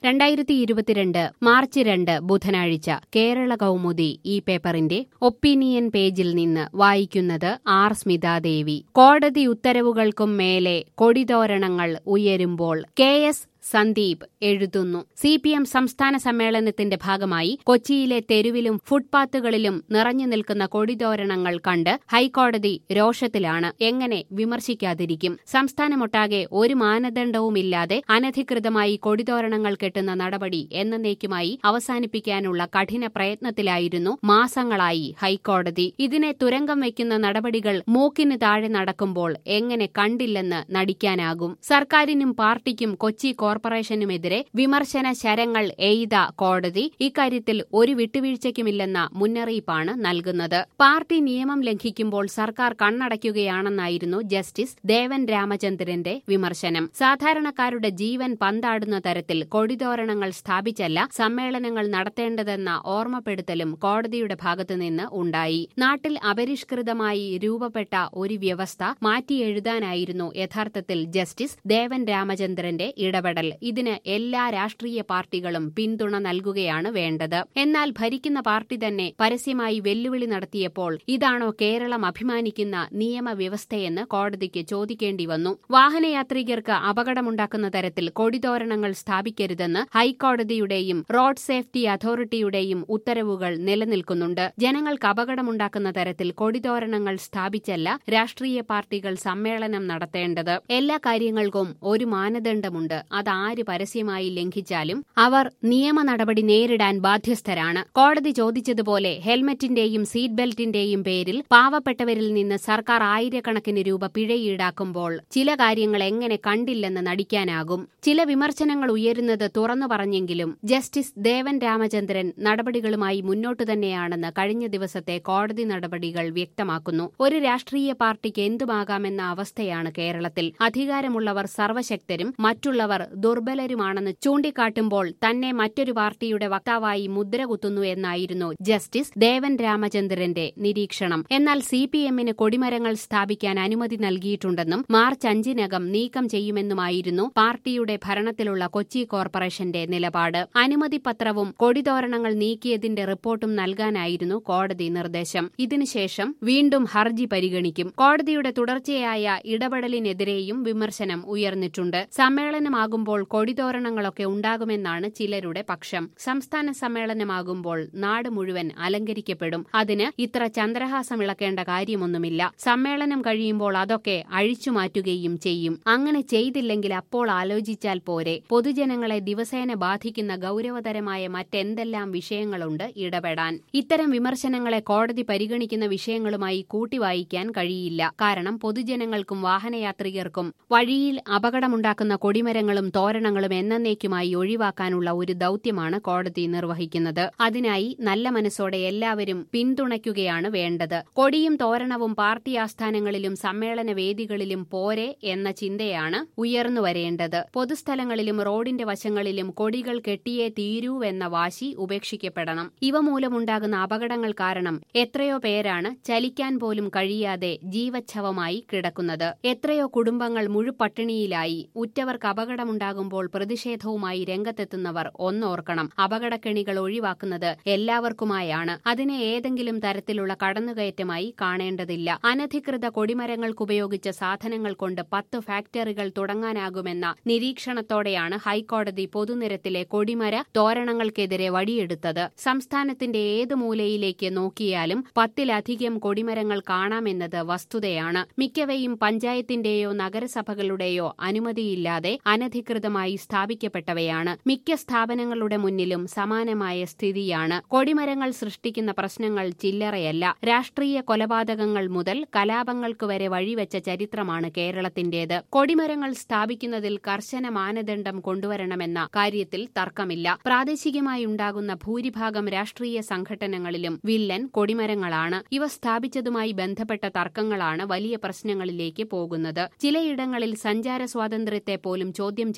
രണ്ടായിരത്തി ഇരുപത്തിരണ്ട് മാർച്ച് രണ്ട് ബുധനാഴ്ച കേരള കൗമുദി ഈ പേപ്പറിന്റെ ഒപ്പീനിയൻ പേജിൽ നിന്ന് വായിക്കുന്നത് ആർ സ്മിതാദേവി കോടതി ഉത്തരവുകൾക്കും മേലെ കൊടിതോരണങ്ങൾ ഉയരുമ്പോൾ കെ എസ് സന്ദീപ് എഴുതുന്നു സി പി എം സംസ്ഥാന സമ്മേളനത്തിന്റെ ഭാഗമായി കൊച്ചിയിലെ തെരുവിലും ഫുട്പാത്തുകളിലും നിറഞ്ഞു നിൽക്കുന്ന കൊടിതോരണങ്ങൾ കണ്ട് ഹൈക്കോടതി രോഷത്തിലാണ് എങ്ങനെ വിമർശിക്കാതിരിക്കും സംസ്ഥാനമൊട്ടാകെ ഒരു മാനദണ്ഡവുമില്ലാതെ അനധികൃതമായി കൊടിതോരണങ്ങൾ കെട്ടുന്ന നടപടി എന്നേക്കുമായി അവസാനിപ്പിക്കാനുള്ള കഠിന പ്രയത്നത്തിലായിരുന്നു മാസങ്ങളായി ഹൈക്കോടതി ഇതിനെ തുരങ്കം വയ്ക്കുന്ന നടപടികൾ മൂക്കിന് താഴെ നടക്കുമ്പോൾ എങ്ങനെ കണ്ടില്ലെന്ന് നടിക്കാനാകും സർക്കാരിനും പാർട്ടിക്കും കൊച്ചി കോർപ്പറേഷനുമെതിരെ വിമർശന ശരങ്ങൾ എയ്ത കോടതി ഇക്കാര്യത്തിൽ ഒരു വിട്ടുവീഴ്ചയ്ക്കുമില്ലെന്ന മുന്നറിയിപ്പാണ് നൽകുന്നത് പാർട്ടി നിയമം ലംഘിക്കുമ്പോൾ സർക്കാർ കണ്ണടയ്ക്കുകയാണെന്നായിരുന്നു ജസ്റ്റിസ് ദേവൻ രാമചന്ദ്രന്റെ വിമർശനം സാധാരണക്കാരുടെ ജീവൻ പന്താടുന്ന തരത്തിൽ കൊടിതോരണങ്ങൾ സ്ഥാപിച്ചല്ല സമ്മേളനങ്ങൾ നടത്തേണ്ടതെന്ന ഓർമ്മപ്പെടുത്തലും കോടതിയുടെ ഭാഗത്തുനിന്ന് ഉണ്ടായി നാട്ടിൽ അപരിഷ്കൃതമായി രൂപപ്പെട്ട ഒരു വ്യവസ്ഥ മാറ്റിയെഴുതാനായിരുന്നു യഥാർത്ഥത്തിൽ ജസ്റ്റിസ് ദേവൻ രാമചന്ദ്രന്റെ ഇടപെടൽ ഇതിന് എല്ലാ രാഷ്ട്രീയ പാർട്ടികളും പിന്തുണ നൽകുകയാണ് വേണ്ടത് എന്നാൽ ഭരിക്കുന്ന പാർട്ടി തന്നെ പരസ്യമായി വെല്ലുവിളി നടത്തിയപ്പോൾ ഇതാണോ കേരളം അഭിമാനിക്കുന്ന നിയമവ്യവസ്ഥയെന്ന് കോടതിക്ക് ചോദിക്കേണ്ടി വന്നു വാഹനയാത്രികർക്ക് അപകടമുണ്ടാക്കുന്ന തരത്തിൽ കൊടിതോരണങ്ങൾ സ്ഥാപിക്കരുതെന്ന് ഹൈക്കോടതിയുടെയും റോഡ് സേഫ്റ്റി അതോറിറ്റിയുടെയും ഉത്തരവുകൾ നിലനിൽക്കുന്നുണ്ട് ജനങ്ങൾക്ക് അപകടമുണ്ടാക്കുന്ന തരത്തിൽ കൊടിതോരണങ്ങൾ സ്ഥാപിച്ചല്ല രാഷ്ട്രീയ പാർട്ടികൾ സമ്മേളനം നടത്തേണ്ടത് എല്ലാ കാര്യങ്ങൾക്കും ഒരു മാനദണ്ഡമുണ്ട് അതാര് പരസ്യമായി ലംഘിച്ചാലും അവർ നിയമ നടപടി നേരിടാൻ ബാധ്യസ്ഥരാണ് കോടതി ചോദിച്ചതുപോലെ ഹെൽമറ്റിന്റെയും സീറ്റ് ബെൽറ്റിന്റെയും പേരിൽ പാവപ്പെട്ടവരിൽ നിന്ന് സർക്കാർ ആയിരക്കണക്കിന് രൂപ പിഴ ഈടാക്കുമ്പോൾ ചില കാര്യങ്ങൾ എങ്ങനെ കണ്ടില്ലെന്ന് നടിക്കാനാകും ചില വിമർശനങ്ങൾ ഉയരുന്നത് തുറന്നു പറഞ്ഞെങ്കിലും ജസ്റ്റിസ് ദേവൻ രാമചന്ദ്രൻ നടപടികളുമായി മുന്നോട്ടു തന്നെയാണെന്ന് കഴിഞ്ഞ ദിവസത്തെ കോടതി നടപടികൾ വ്യക്തമാക്കുന്നു ഒരു രാഷ്ട്രീയ പാർട്ടിക്ക് എന്തുമാകാമെന്ന അവസ്ഥയാണ് കേരളത്തിൽ അധികാരമുള്ളവർ സർവശക്തരും മറ്റുള്ളവർ ദുർബലരുമാണെന്ന് ചൂണ്ടിക്കാട്ടുമ്പോൾ തന്നെ മറ്റൊരു പാർട്ടിയുടെ വക്താവായി മുദ്ര കുത്തുന്നു എന്നായിരുന്നു ജസ്റ്റിസ് ദേവൻ രാമചന്ദ്രന്റെ നിരീക്ഷണം എന്നാൽ സി പി എമ്മിന് കൊടിമരങ്ങൾ സ്ഥാപിക്കാൻ അനുമതി നൽകിയിട്ടുണ്ടെന്നും മാർച്ച് അഞ്ചിനകം നീക്കം ചെയ്യുമെന്നുമായിരുന്നു പാർട്ടിയുടെ ഭരണത്തിലുള്ള കൊച്ചി കോർപ്പറേഷന്റെ നിലപാട് അനുമതി പത്രവും കൊടിതോരണങ്ങൾ നീക്കിയതിന്റെ റിപ്പോർട്ടും നൽകാനായിരുന്നു കോടതി നിർദ്ദേശം ഇതിനുശേഷം വീണ്ടും ഹർജി പരിഗണിക്കും കോടതിയുടെ തുടർച്ചയായ ഇടപെടലിനെതിരെയും വിമർശനം ഉയർന്നിട്ടുണ്ട് സമ്മേളനമാകുമ്പോൾ കൊടിതോരണങ്ങളൊക്കെ ഉണ്ടാകുമെന്നാണ് ചിലരുടെ പക്ഷം സംസ്ഥാന സമ്മേളനമാകുമ്പോൾ നാട് മുഴുവൻ അലങ്കരിക്കപ്പെടും അതിന് ഇത്ര ചന്ദ്രഹാസം ഇളക്കേണ്ട കാര്യമൊന്നുമില്ല സമ്മേളനം കഴിയുമ്പോൾ അതൊക്കെ അഴിച്ചുമാറ്റുകയും ചെയ്യും അങ്ങനെ ചെയ്തില്ലെങ്കിൽ അപ്പോൾ ആലോചിച്ചാൽ പോരെ പൊതുജനങ്ങളെ ദിവസേന ബാധിക്കുന്ന ഗൌരവതരമായ മറ്റെന്തെല്ലാം വിഷയങ്ങളുണ്ട് ഇടപെടാൻ ഇത്തരം വിമർശനങ്ങളെ കോടതി പരിഗണിക്കുന്ന വിഷയങ്ങളുമായി കൂട്ടിവായിക്കാൻ കഴിയില്ല കാരണം പൊതുജനങ്ങൾക്കും വാഹനയാത്രികർക്കും വഴിയിൽ അപകടമുണ്ടാക്കുന്ന കൊടിമരങ്ങളും തോരണങ്ങളും എന്നേക്കുമായി ഒഴിവാക്കാനുള്ള ഒരു ദൌത്യമാണ് കോടതി നിർവഹിക്കുന്നത് അതിനായി നല്ല മനസ്സോടെ എല്ലാവരും പിന്തുണയ്ക്കുകയാണ് വേണ്ടത് കൊടിയും തോരണവും പാർട്ടി ആസ്ഥാനങ്ങളിലും സമ്മേളന വേദികളിലും പോരെ എന്ന ചിന്തയാണ് ഉയർന്നു വരേണ്ടത് പൊതുസ്ഥലങ്ങളിലും റോഡിന്റെ വശങ്ങളിലും കൊടികൾ കെട്ടിയേ തീരൂവെന്ന വാശി ഉപേക്ഷിക്കപ്പെടണം ഇവ മൂലമുണ്ടാകുന്ന അപകടങ്ങൾ കാരണം എത്രയോ പേരാണ് ചലിക്കാൻ പോലും കഴിയാതെ ജീവച്ഛവമായി കിടക്കുന്നത് എത്രയോ കുടുംബങ്ങൾ മുഴുപട്ടിണിയിലായി ഉറ്റവർക്ക് അപകടമുണ്ടാകുമ്പോൾ പ്രതിഷേധവുമായി രംഗത്തെത്തുന്നവർ ഒന്നോർക്കണം അപകടക്കെണികൾ ഒഴിവാക്കുന്നത് എല്ലാവർക്കുമായാണ് അതിനെ ഏതെങ്കിലും തരത്തിലുള്ള കടന്നുകയറ്റമായി കാണേണ്ടതില്ല അനധികൃത കൊടിമരങ്ങൾക്കുപയോഗിച്ച സാധനങ്ങൾ കൊണ്ട് പത്ത് ഫാക്ടറികൾ തുടങ്ങാനാകുമെന്ന നിരീക്ഷണത്തോടെയാണ് ഹൈക്കോടതി പൊതുനിരത്തിലെ കൊടിമര തോരണങ്ങൾക്കെതിരെ വടിയെടുത്തത് സംസ്ഥാനത്തിന്റെ ഏത് മൂലയിലേക്ക് നോക്കിയാലും പത്തിലധികം കൊടിമരങ്ങൾ കാണാമെന്നത് വസ്തുതയാണ് മിക്കവയും പഞ്ചായത്തിന്റെയോ നഗരസഭകളുടെയോ അനുമതിയില്ലാതെ അനധികൃതമായി സ്ഥാപിക്കപ്പെട്ടവയാണ് മിക്ക സ്ഥാപനങ്ങളുടെ മുന്നിലും സമാനമായ സ്ഥിതിയാണ് കൊടിമരങ്ങൾ സൃഷ്ടിക്കുന്ന പ്രശ്നങ്ങൾ ചില്ലറയല്ല രാഷ്ട്രീയ കൊലപാതകങ്ങൾ മുതൽ കലാപങ്ങൾക്ക് വരെ വഴിവെച്ച ചരിത്രമാണ് കേരളത്തിന്റേത് കൊടിമരങ്ങൾ സ്ഥാപിക്കുന്നതിൽ കർശന മാനദണ്ഡം കൊണ്ടുവരണമെന്ന കാര്യത്തിൽ തർക്കമില്ല പ്രാദേശികമായി ഉണ്ടാകുന്ന ഭൂരിഭാഗം രാഷ്ട്രീയ സംഘടനകളിലും വില്ലൻ കൊടിമരങ്ങളാണ് ഇവ സ്ഥാപിച്ചതുമായി ബന്ധപ്പെട്ട തർക്കങ്ങളാണ് വലിയ പ്രശ്നങ്ങളിലേക്ക് പോകുന്നത് ചിലയിടങ്ങളിൽ സഞ്ചാര സ്വാതന്ത്ര്യത്തെ പോലും ചോദ്യം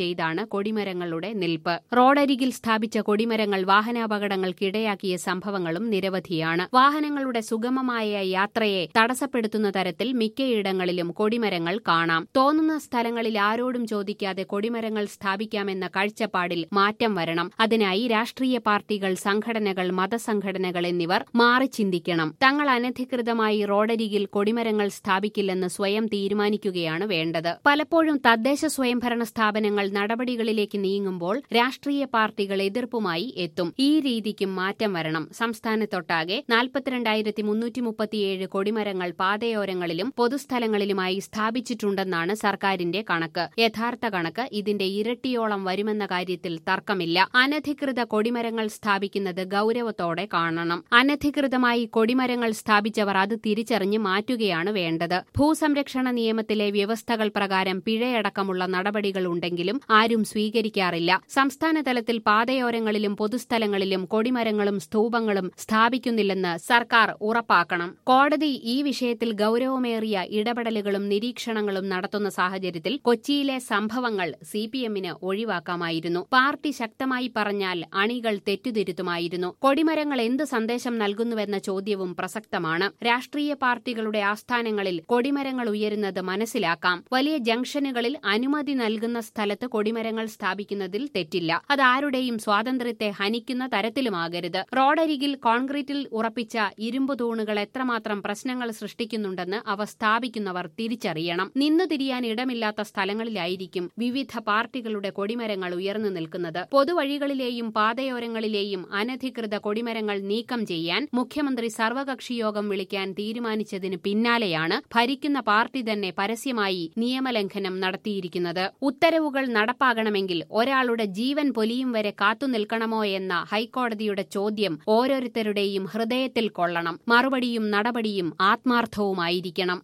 ചെയ്താണ് കൊടിമരങ്ങളുടെ നിൽപ്പ് റോഡരികിൽ സ്ഥാപിച്ച കൊടിമരങ്ങൾ വാഹനാപകടങ്ങൾക്കിടയാക്കിയ സംഭവങ്ങളും നിരവധിയാണ് വാഹനങ്ങളുടെ സുഗമമായ യാത്രയെ തടസ്സപ്പെടുത്തുന്ന തരത്തിൽ മിക്കയിടങ്ങളിലും കൊടിമരങ്ങൾ കാണാം തോന്നുന്ന സ്ഥലങ്ങളിൽ ആരോടും ചോദിക്കാതെ കൊടിമരങ്ങൾ സ്ഥാപിക്കാമെന്ന കാഴ്ചപ്പാടിൽ മാറ്റം വരണം അതിനായി രാഷ്ട്രീയ പാർട്ടികൾ സംഘടനകൾ മതസംഘടനകൾ എന്നിവർ മാറി ചിന്തിക്കണം തങ്ങൾ അനധികൃതമായി റോഡരികിൽ കൊടിമരങ്ങൾ സ്ഥാപിക്കില്ലെന്ന് സ്വയം തീരുമാനിക്കുകയാണ് വേണ്ടത് പലപ്പോഴും തദ്ദേശ സ്വയംഭരണ സ്ഥാപനങ്ങൾ നടപടികളിലേക്ക് നീങ്ങുമ്പോൾ രാഷ്ട്രീയ പാർട്ടികൾ എതിർപ്പുമായി എത്തും ഈ രീതിക്കും മാറ്റം വരണം സംസ്ഥാനത്തൊട്ടാകെ നാൽപ്പത്തിരണ്ടായിരത്തി മുന്നൂറ്റി മുപ്പത്തിയേഴ് കൊടിമരങ്ങൾ പാതയോരങ്ങളിലും പൊതുസ്ഥലങ്ങളിലുമായി സ്ഥാപിച്ചിട്ടുണ്ടെന്നാണ് സർക്കാരിന്റെ കണക്ക് യഥാർത്ഥ കണക്ക് ഇതിന്റെ ഇരട്ടിയോളം വരുമെന്ന കാര്യത്തിൽ തർക്കമില്ല അനധികൃത കൊടിമരങ്ങൾ സ്ഥാപിക്കുന്നത് ഗൌരവത്തോടെ കാണണം അനധികൃതമായി കൊടിമരങ്ങൾ സ്ഥാപിച്ചവർ അത് തിരിച്ചറിഞ്ഞ് മാറ്റുകയാണ് വേണ്ടത് ഭൂസംരക്ഷണ നിയമത്തിലെ വ്യവസ്ഥകൾ പ്രകാരം പിഴയടക്കമുള്ള നടപടികൾ ഉണ്ടെങ്കിലും ആരും സ്വീകരിക്കാറില്ല സംസ്ഥാന തലത്തിൽ പാതയോരങ്ങളിലും പൊതുസ്ഥലങ്ങളിലും കൊടിമരങ്ങളും സ്തൂപങ്ങളും സ്ഥാപിക്കുന്നില്ലെന്ന് സർക്കാർ ഉറപ്പാക്കണം കോടതി ഈ വിഷയത്തിൽ ഗൌരവമേറിയ ഇടപെടലുകളും നിരീക്ഷണങ്ങളും നടത്തുന്ന സാഹചര്യത്തിൽ കൊച്ചിയിലെ സംഭവങ്ങൾ സിപിഎമ്മിന് ഒഴിവാക്കാമായിരുന്നു പാർട്ടി ശക്തമായി പറഞ്ഞാൽ അണികൾ തെറ്റുതിരുത്തുമായിരുന്നു കൊടിമരങ്ങൾ എന്ത് സന്ദേശം നൽകുന്നുവെന്ന ചോദ്യവും പ്രസക്തമാണ് രാഷ്ട്രീയ പാർട്ടികളുടെ ആസ്ഥാനങ്ങളിൽ കൊടിമരങ്ങൾ ഉയരുന്നത് മനസ്സിലാക്കാം വലിയ ജംഗ്ഷനുകളിൽ അനുമതി നൽകുന്ന സ്ഥലത്ത് കൊടിമരങ്ങൾ സ്ഥാപിക്കുന്നതിൽ തെറ്റില്ല അത് ആരുടെയും സ്വാതന്ത്ര്യത്തെ ഹനിക്കുന്ന തരത്തിലുമാകരുത് റോഡരികിൽ കോൺക്രീറ്റിൽ ഉറപ്പിച്ച ഇരുമ്പു തൂണുകൾ എത്രമാത്രം പ്രശ്നങ്ങൾ സൃഷ്ടിക്കുന്നുണ്ടെന്ന് അവ സ്ഥാപിക്കുന്നവർ തിരിച്ചറിയണം നിന്നു തിരിയാൻ ഇടമില്ലാത്ത സ്ഥലങ്ങളിലായിരിക്കും വിവിധ പാർട്ടികളുടെ കൊടിമരങ്ങൾ ഉയർന്നു നിൽക്കുന്നത് പൊതുവഴികളിലെയും പാതയോരങ്ങളിലെയും അനധികൃത കൊടിമരങ്ങൾ നീക്കം ചെയ്യാൻ മുഖ്യമന്ത്രി സർവകക്ഷി യോഗം വിളിക്കാൻ തീരുമാനിച്ചതിന് പിന്നാലെയാണ് ഭരിക്കുന്ന പാർട്ടി തന്നെ പരസ്യമായി നിയമലംഘനം നടത്തിയിരിക്കുന്നത് ഉത്തരവുകൾ നടപ്പാകണമെങ്കിൽ ഒരാളുടെ ജീവൻ പൊലിയും വരെ കാത്തുനിൽക്കണമോ എന്ന ഹൈക്കോടതിയുടെ ചോദ്യം ഓരോരുത്തരുടെയും ഹൃദയത്തിൽ കൊള്ളണം മറുപടിയും നടപടിയും ആത്മാർത്ഥവുമായിരിക്കണം